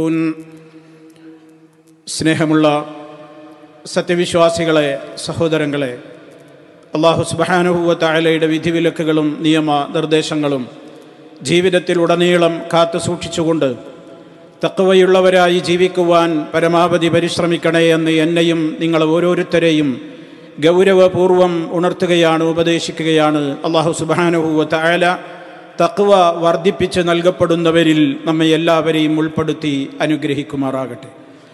സ്നേഹമുള്ള സത്യവിശ്വാസികളെ സഹോദരങ്ങളെ അള്ളാഹു സുബാനുഭൂവ തായാലയുടെ വിധിവിലക്കുകളും നിയമ നിർദ്ദേശങ്ങളും ജീവിതത്തിലുടനീളം കാത്തു സൂക്ഷിച്ചുകൊണ്ട് തക്കവയുള്ളവരായി ജീവിക്കുവാൻ പരമാവധി പരിശ്രമിക്കണേ എന്ന് എന്നെയും നിങ്ങൾ ഓരോരുത്തരെയും ഗൗരവപൂർവം ഉണർത്തുകയാണ് ഉപദേശിക്കുകയാണ് അള്ളാഹു സുബാനുഭൂവ തായാല തക്വ വർദ്ധിപ്പിച്ച് നൽകപ്പെടുന്നവരിൽ നമ്മെ എല്ലാവരെയും ഉൾപ്പെടുത്തി അനുഗ്രഹിക്കുമാറാകട്ടെ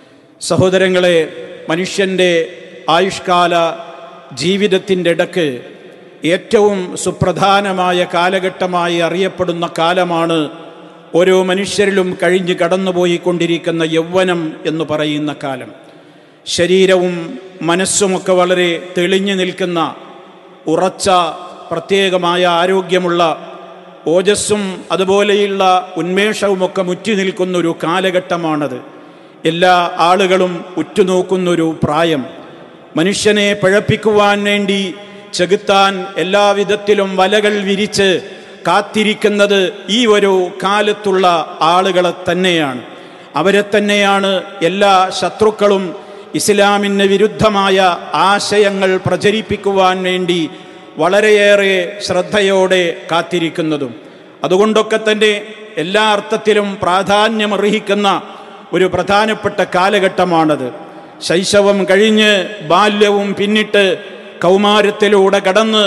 സഹോദരങ്ങളെ മനുഷ്യൻ്റെ ആയുഷ്കാല ജീവിതത്തിൻ്റെ ഇടക്ക് ഏറ്റവും സുപ്രധാനമായ കാലഘട്ടമായി അറിയപ്പെടുന്ന കാലമാണ് ഓരോ മനുഷ്യരിലും കഴിഞ്ഞ് കടന്നുപോയിക്കൊണ്ടിരിക്കുന്ന യൗവനം എന്ന് പറയുന്ന കാലം ശരീരവും മനസ്സുമൊക്കെ വളരെ തെളിഞ്ഞു നിൽക്കുന്ന ഉറച്ച പ്രത്യേകമായ ആരോഗ്യമുള്ള ഓജസ്സും അതുപോലെയുള്ള ഉന്മേഷവുമൊക്കെ മുറ്റി നിൽക്കുന്നൊരു കാലഘട്ടമാണത് എല്ലാ ആളുകളും ഉറ്റുനോക്കുന്നൊരു പ്രായം മനുഷ്യനെ പിഴപ്പിക്കുവാൻ വേണ്ടി ചെകുത്താൻ എല്ലാവിധത്തിലും വലകൾ വിരിച്ച് കാത്തിരിക്കുന്നത് ഈ ഒരു കാലത്തുള്ള ആളുകളെ തന്നെയാണ് അവരെ തന്നെയാണ് എല്ലാ ശത്രുക്കളും ഇസ്ലാമിന് വിരുദ്ധമായ ആശയങ്ങൾ പ്രചരിപ്പിക്കുവാൻ വേണ്ടി വളരെയേറെ ശ്രദ്ധയോടെ കാത്തിരിക്കുന്നതും അതുകൊണ്ടൊക്കെ തന്നെ എല്ലാ അർത്ഥത്തിലും പ്രാധാന്യമർഹിക്കുന്ന ഒരു പ്രധാനപ്പെട്ട കാലഘട്ടമാണത് ശൈശവം കഴിഞ്ഞ് ബാല്യവും പിന്നിട്ട് കൗമാരത്തിലൂടെ കടന്ന്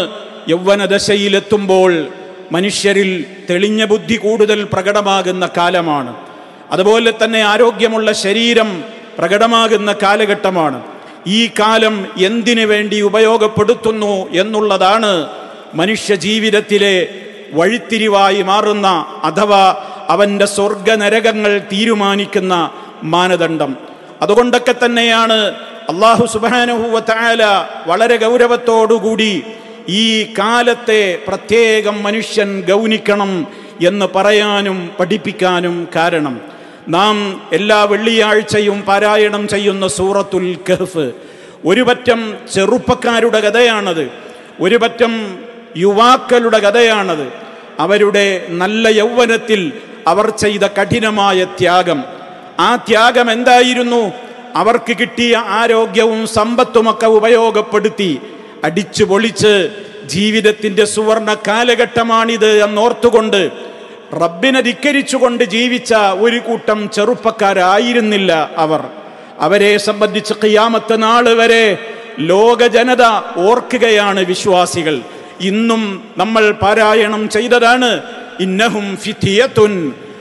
യൗവനദശയിലെത്തുമ്പോൾ മനുഷ്യരിൽ തെളിഞ്ഞ ബുദ്ധി കൂടുതൽ പ്രകടമാകുന്ന കാലമാണ് അതുപോലെ തന്നെ ആരോഗ്യമുള്ള ശരീരം പ്രകടമാകുന്ന കാലഘട്ടമാണ് ഈ കാലം എന്തിനു വേണ്ടി ഉപയോഗപ്പെടുത്തുന്നു എന്നുള്ളതാണ് മനുഷ്യ ജീവിതത്തിലെ വഴിത്തിരിവായി മാറുന്ന അഥവാ അവൻ്റെ സ്വർഗനരകങ്ങൾ തീരുമാനിക്കുന്ന മാനദണ്ഡം അതുകൊണ്ടൊക്കെ തന്നെയാണ് അള്ളാഹു സുബാനുഹൂവത്തായ വളരെ ഗൗരവത്തോടുകൂടി ഈ കാലത്തെ പ്രത്യേകം മനുഷ്യൻ ഗൗനിക്കണം എന്ന് പറയാനും പഠിപ്പിക്കാനും കാരണം നാം എല്ലാ വെള്ളിയാഴ്ചയും പാരായണം ചെയ്യുന്ന സൂറത്തുൽ കഹ്ഫ് ഒരു പറ്റം ചെറുപ്പക്കാരുടെ കഥയാണത് ഒരു പറ്റം യുവാക്കളുടെ കഥയാണത് അവരുടെ നല്ല യൗവനത്തിൽ അവർ ചെയ്ത കഠിനമായ ത്യാഗം ആ ത്യാഗം എന്തായിരുന്നു അവർക്ക് കിട്ടിയ ആരോഗ്യവും സമ്പത്തുമൊക്കെ ഉപയോഗപ്പെടുത്തി അടിച്ചു പൊളിച്ച് ജീവിതത്തിന്റെ സുവർണ കാലഘട്ടമാണിത് എന്നോർത്തുകൊണ്ട് റബ്ബിനെ ധിക്കരിച്ചുകൊണ്ട് ജീവിച്ച ഒരു കൂട്ടം ചെറുപ്പക്കാരായിരുന്നില്ല അവർ അവരെ സംബന്ധിച്ച് ഖിയാമത്ത് നാള് വരെ ലോക ജനത ഓർക്കുകയാണ് വിശ്വാസികൾ ഇന്നും നമ്മൾ പാരായണം ചെയ്തതാണ് ഇന്നഹും ഫിത്തിയത്തുൻ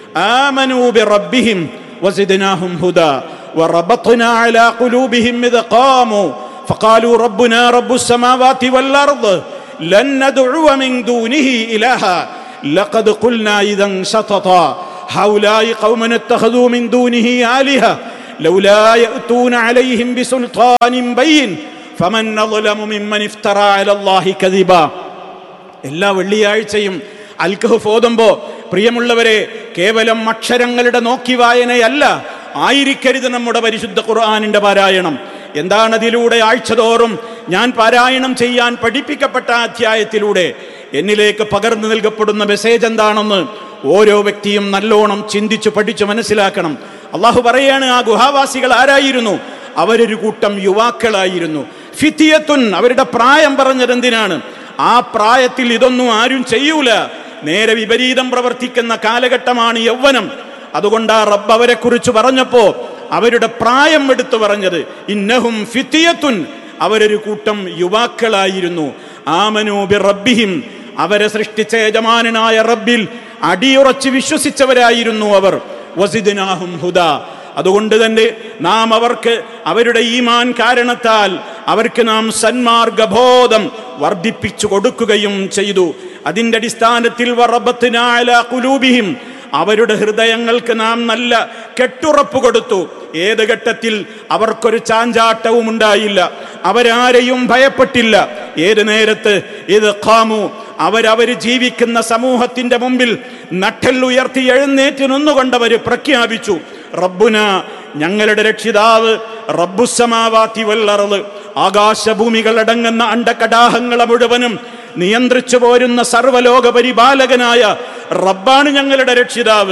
ആമനൂ ബിറബ്ബിഹിം വസിദ്നാഹും ഹുദാ وربطنا على قلوبهم إذ قاموا فقالوا ربنا رب السماوات والأرض لن ندعو من دونه إلها لقد قلنا إذا شططا هؤلاء قوم اتخذوا من دونه آلهة لولا يأتون عليهم بسلطان بين فمن أظلم ممن افترى على الله كذبا എല്ലാ വെള്ളിയാഴ്ചയും അൽക്കഹ് ഓതുമ്പോ പ്രിയമുള്ളവരെ കേവലം അക്ഷരങ്ങളുടെ നോക്കി വായനയല്ല ആയിരിക്കരുത് നമ്മുടെ പരിശുദ്ധ ഖുർആാനിന്റെ പാരായണം എന്താണ് അതിലൂടെ ആഴ്ചതോറും ഞാൻ പാരായണം ചെയ്യാൻ പഠിപ്പിക്കപ്പെട്ട അധ്യായത്തിലൂടെ എന്നിലേക്ക് പകർന്നു നൽകപ്പെടുന്ന മെസ്സേജ് എന്താണെന്ന് ഓരോ വ്യക്തിയും നല്ലോണം ചിന്തിച്ചു പഠിച്ചു മനസ്സിലാക്കണം അള്ളാഹു പറയാണ് ആ ഗുഹാവാസികൾ ആരായിരുന്നു അവരൊരു കൂട്ടം യുവാക്കളായിരുന്നു ഫിത്തിയത്തുൻ അവരുടെ പ്രായം പറഞ്ഞത് എന്തിനാണ് ആ പ്രായത്തിൽ ഇതൊന്നും ആരും ചെയ്യൂല നേരെ വിപരീതം പ്രവർത്തിക്കുന്ന കാലഘട്ടമാണ് യൗവനം അതുകൊണ്ട് ആ റബ്ബ് അവരെ കുറിച്ച് പറഞ്ഞപ്പോ അവരുടെ പ്രായം എടുത്തു പറഞ്ഞത് ഇന്നഹും ഫിത്തിയത്തുൻ അവരൊരു കൂട്ടം യുവാക്കളായിരുന്നു ആമനൂബി റബ്ബിഹിം അവരെ സൃഷ്ടിച്ച യജമാനായ റബ്ബിൽ അടിയുറച്ച് വിശ്വസിച്ചവരായിരുന്നു അവർ വസിദിനാഹും ഹുദ അതുകൊണ്ട് തന്നെ നാം അവർക്ക് അവരുടെ ഈമാൻ കാരണത്താൽ അവർക്ക് നാം സന്മാർഗബോധം വർദ്ധിപ്പിച്ചു കൊടുക്കുകയും ചെയ്തു അതിന്റെ അടിസ്ഥാനത്തിൽ കുലൂബിഹിം അവരുടെ ഹൃദയങ്ങൾക്ക് നാം നല്ല കെട്ടുറപ്പ് കൊടുത്തു ഏത് ഘട്ടത്തിൽ അവർക്കൊരു ചാഞ്ചാട്ടവും ഉണ്ടായില്ല അവരാരെയും ഭയപ്പെട്ടില്ല ഏത് നേരത്ത് ഇത് ഖാമു അവരവർ ജീവിക്കുന്ന സമൂഹത്തിന്റെ മുമ്പിൽ നട്ടെല്ലുയർത്തി എഴുന്നേറ്റ് നിന്നുകൊണ്ടവർ പ്രഖ്യാപിച്ചു റബ്ബുന ഞങ്ങളുടെ രക്ഷിതാവ് റബ്ബുസമാവാത്തി വല്ലറത് ആകാശഭൂമികൾ അടങ്ങുന്ന അണ്ടകടാഹങ്ങളെ മുഴുവനും നിയന്ത്രിച്ചു പോരുന്ന സർവലോക പരിപാലകനായ റബ്ബാണ് ഞങ്ങളുടെ രക്ഷിതാവ്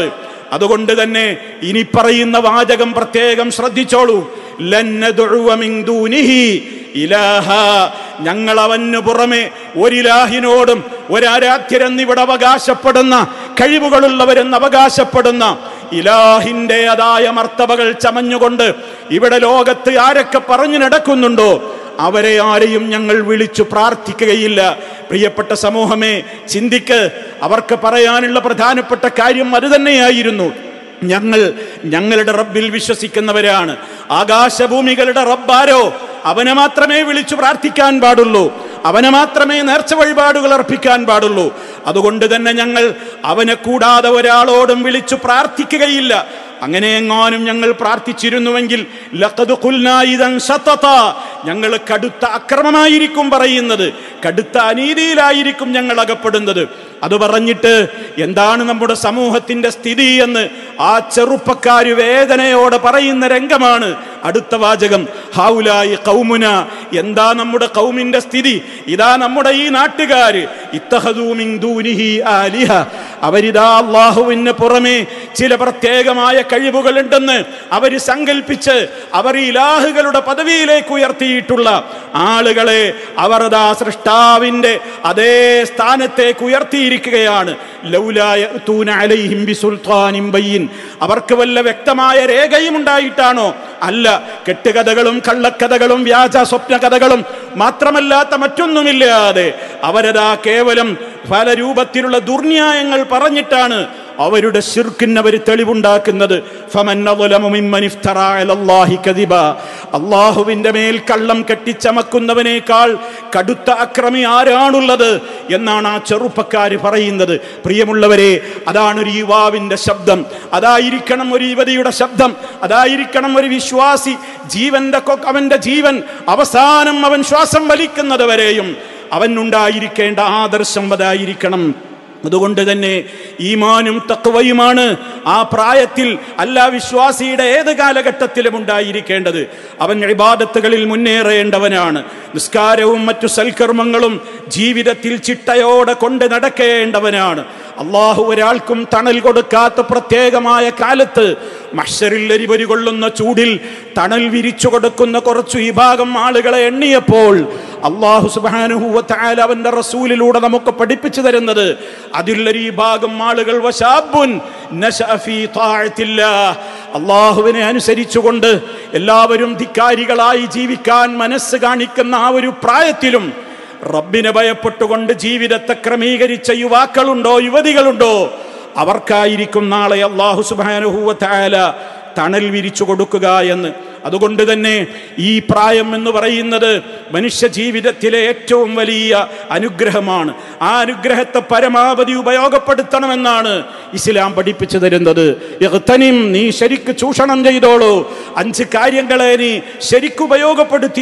അതുകൊണ്ട് തന്നെ ഇനി പറയുന്ന വാചകം പ്രത്യേകം ശ്രദ്ധിച്ചോളൂ ലൻ നദ്ഉവ മിൻ ദൂനിഹി ഇലാഹ ഞങ്ങൾ അവന് പുറമെ ഒരിലാഹിനോടും ഒരാരാധ്യരെന്നിവിടെ അവകാശപ്പെടുന്ന കഴിവുകളുള്ളവരെന്ന് അവകാശപ്പെടുന്ന ഇലാഹിന്റെ അതായ മർത്തബകൾ ചമഞ്ഞുകൊണ്ട് ഇവിടെ ലോകത്ത് ആരൊക്കെ പറഞ്ഞു നടക്കുന്നുണ്ടോ അവരെ ആരെയും ഞങ്ങൾ വിളിച്ചു പ്രാർത്ഥിക്കുകയില്ല പ്രിയപ്പെട്ട സമൂഹമേ ചിന്തിക്ക് അവർക്ക് പറയാനുള്ള പ്രധാനപ്പെട്ട കാര്യം അത് തന്നെയായിരുന്നു ഞങ്ങൾ ഞങ്ങളുടെ റബ്ബിൽ വിശ്വസിക്കുന്നവരാണ് ആകാശഭൂമികളുടെ റബ്ബാരോ അവനെ മാത്രമേ വിളിച്ചു പ്രാർത്ഥിക്കാൻ പാടുള്ളൂ അവനെ മാത്രമേ നേർച്ച വഴിപാടുകൾ അർപ്പിക്കാൻ പാടുള്ളൂ അതുകൊണ്ട് തന്നെ ഞങ്ങൾ അവനെ കൂടാതെ ഒരാളോടും വിളിച്ചു പ്രാർത്ഥിക്കുകയില്ല അങ്ങനെ എങ്ങാനും ഞങ്ങൾ പ്രാർത്ഥിച്ചിരുന്നുവെങ്കിൽ ലഖദ് ഖുൽനാ ഇദൻ ശതത ഞങ്ങൾ കടുത്ത അക്രമമായിരിക്കും പറയുന്നത് കടുത്ത അനീതിയിലായിരിക്കും ഞങ്ങൾ അകപ്പെടുന്നത് അത് പറഞ്ഞിട്ട് എന്താണ് നമ്മുടെ സമൂഹത്തിന്റെ സ്ഥിതി എന്ന് ആ ചെറുപ്പക്കാര് വേദനയോടെ പറയുന്ന രംഗമാണ് അടുത്ത വാചകം ഹൗലായി കൗമുന എന്താ നമ്മുടെ കൗമിന്റെ സ്ഥിതി ഇതാ നമ്മുടെ ഈ നാട്ടുകാര് ഇത്തഹദൂ മിൻ ദൂനിഹി ആലിഹ അവരിതാ അള്ളാഹുവിന് പുറമെ ചില പ്രത്യേകമായ കഴിവുകളുണ്ടെന്ന് അവര് സങ്കല്പിച്ച് അവർ ഇലാഹുകളുടെ പദവിയിലേക്ക് ഉയർത്തിയിട്ടുള്ള ആളുകളെ അവർ അതാ സൃഷ്ടാവിന്റെ അതേ സ്ഥാനത്തേക്ക് ഉയർത്തിയിരിക്കുകയാണ് ലൗലായ തൂന അലൈഹിം ബിസുൽത്താനിൻ ബയ്യിൻ അവർക്ക് വല്ല വ്യക്തമായ രേഖയും ഉണ്ടായിട്ടാണോ അല്ല കെട്ടുകഥകളും കള്ളക്കഥകളും വ്യാജ സ്വപ്ന കഥകളും മാത്രമല്ലാത്ത മറ്റൊന്നുമില്ലാതെ അവരതാ കേവലം പല രൂപത്തിലുള്ള ദുർന്യായങ്ങൾ പറഞ്ഞിട്ടാണ് അവരുടെ ശിർക്കിന് അവർ തെളിവുണ്ടാക്കുന്നത് ഫമൻ അദ്ലമു മിമ്മൻ ഇഫ്തറ അലല്ലാഹി കദിബ അള്ളാഹുവിന്റെ മേൽ കള്ളം കെട്ടിച്ചമക്കുന്നവനേക്കാൾ കടുത്ത അക്രമി ആരാണുള്ളത് എന്നാണ് ആ ചെറുപ്പക്കാര് പറയുന്നത് പ്രിയമുള്ളവരെ അതാണ് ഒരു യുവാവിന്റെ ശബ്ദം അതായിരിക്കണം ഒരു യുവതിയുടെ ശബ്ദം അതായിരിക്കണം ഒരു വിശ്വാസി ജീവന്റെ കൊ- അവന്റെ ജീവൻ അവസാനം അവൻ ശ്വാസം വലിക്കുന്നത് വരെയും അവനുണ്ടായിരിക്കേണ്ട ആദർശം അതായിരിക്കണം അതുകൊണ്ട് തന്നെ ഈമാനും തക്വയുമാണ് ആ പ്രായത്തിൽ അല്ല വിശ്വാസിയുടെ ഏത് കാലഘട്ടത്തിലും ഉണ്ടായിരിക്കേണ്ടത് അവൻ ഇബാദത്തുകളിൽ മുന്നേറേണ്ടവനാണ് നിസ്കാരവും മറ്റു സൽക്കർമ്മങ്ങളും ജീവിതത്തിൽ ചിട്ടയോടെ കൊണ്ട് നടക്കേണ്ടവനാണ് അള്ളാഹു ഒരാൾക്കും തണൽ കൊടുക്കാത്ത പ്രത്യേകമായ കാലത്ത് മഷറിൽ എരിപൊരി കൊള്ളുന്ന ചൂടിൽ തണൽ വിരിച്ചു കൊടുക്കുന്ന കുറച്ചു വിഭാഗം ആളുകളെ എണ്ണിയപ്പോൾ അള്ളാഹു സുബാനുഹൂവത്തായാലും അവന്റെ റസൂലിലൂടെ നമുക്ക് പഠിപ്പിച്ചു തരുന്നത് അതിലൊരു വിഭാഗം ആളുകൾ വശാബുൻ നശഅ ഫീ ത്വാഅത്തില്ലാഹ്. അള്ളാഹുവിനെ അനുസരിച്ചുകൊണ്ട് എല്ലാവരും ധിക്കാരികളായി ജീവിക്കാൻ മനസ്സ് കാണിക്കുന്ന ആ ഒരു പ്രായത്തിലും റബ്ബിനെ ഭയപ്പെട്ടുകൊണ്ട് ജീവിതത്തെ ക്രമീകരിച്ച യുവാക്കളുണ്ടോ യുവതികളുണ്ടോ അവർക്കായിരിക്കും നാളെ അള്ളാഹു സുബാനുഹൂവത്തായാല തണൽ വിരിച്ചു കൊടുക്കുക എന്ന് അതുകൊണ്ട് തന്നെ ഈ പ്രായം എന്ന് പറയുന്നത് മനുഷ്യ ജീവിതത്തിലെ ഏറ്റവും വലിയ അനുഗ്രഹമാണ് ആ അനുഗ്രഹത്തെ പരമാവധി ഉപയോഗപ്പെടുത്തണമെന്നാണ് ഇസ്ലാം പഠിപ്പിച്ചു തരുന്നത് ഇഗ്തനിം, നീ ശരിക്ക് ചൂഷണം ചെയ്തോളൂ അഞ്ച് കാര്യങ്ങളെ നീ ശരിക്കുപയോഗപ്പെടുത്തി